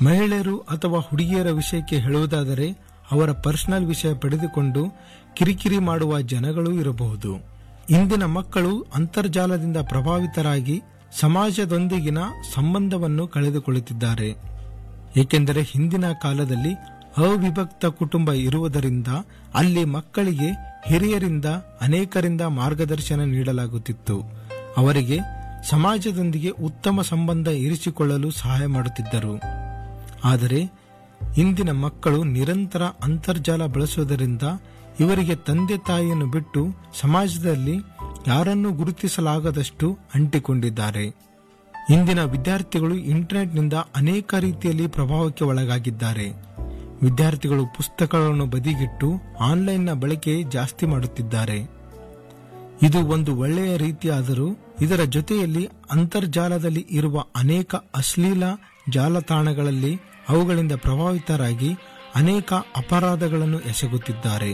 ಮಹಿಳೆಯರು ಅಥವಾ ಹುಡುಗಿಯರ ವಿಷಯಕ್ಕೆ ಹೇಳುವುದಾದರೆ ಅವರ ಪರ್ಸನಲ್ ವಿಷಯ ಪಡೆದುಕೊಂಡು ಕಿರಿಕಿರಿ ಮಾಡುವ ಜನಗಳೂ ಇರಬಹುದು ಇಂದಿನ ಮಕ್ಕಳು ಅಂತರ್ಜಾಲದಿಂದ ಪ್ರಭಾವಿತರಾಗಿ ಸಮಾಜದೊಂದಿಗಿನ ಸಂಬಂಧವನ್ನು ಕಳೆದುಕೊಳ್ಳುತ್ತಿದ್ದಾರೆ ಏಕೆಂದರೆ ಹಿಂದಿನ ಕಾಲದಲ್ಲಿ ಅವಿಭಕ್ತ ಕುಟುಂಬ ಇರುವುದರಿಂದ ಅಲ್ಲಿ ಮಕ್ಕಳಿಗೆ ಹಿರಿಯರಿಂದ ಅನೇಕರಿಂದ ಮಾರ್ಗದರ್ಶನ ನೀಡಲಾಗುತ್ತಿತ್ತು ಅವರಿಗೆ ಸಮಾಜದೊಂದಿಗೆ ಉತ್ತಮ ಸಂಬಂಧ ಇರಿಸಿಕೊಳ್ಳಲು ಸಹಾಯ ಮಾಡುತ್ತಿದ್ದರು ಆದರೆ ಇಂದಿನ ಮಕ್ಕಳು ನಿರಂತರ ಅಂತರ್ಜಾಲ ಬಳಸುವುದರಿಂದ ಇವರಿಗೆ ತಂದೆ ತಾಯಿಯನ್ನು ಬಿಟ್ಟು ಸಮಾಜದಲ್ಲಿ ಯಾರನ್ನೂ ಗುರುತಿಸಲಾಗದಷ್ಟು ಅಂಟಿಕೊಂಡಿದ್ದಾರೆ ಇಂದಿನ ವಿದ್ಯಾರ್ಥಿಗಳು ಇಂಟರ್ನೆಟ್ನಿಂದ ಅನೇಕ ರೀತಿಯಲ್ಲಿ ಪ್ರಭಾವಕ್ಕೆ ಒಳಗಾಗಿದ್ದಾರೆ ವಿದ್ಯಾರ್ಥಿಗಳು ಪುಸ್ತಕಗಳನ್ನು ಬದಿಗಿಟ್ಟು ಆನ್ಲೈನ್ನ ಬಳಕೆ ಜಾಸ್ತಿ ಮಾಡುತ್ತಿದ್ದಾರೆ ಇದು ಒಂದು ಒಳ್ಳೆಯ ರೀತಿಯಾದರೂ ಇದರ ಜೊತೆಯಲ್ಲಿ ಅಂತರ್ಜಾಲದಲ್ಲಿ ಇರುವ ಅನೇಕ ಅಶ್ಲೀಲ ಜಾಲತಾಣಗಳಲ್ಲಿ ಅವುಗಳಿಂದ ಪ್ರಭಾವಿತರಾಗಿ ಅನೇಕ ಅಪರಾಧಗಳನ್ನು ಎಸಗುತ್ತಿದ್ದಾರೆ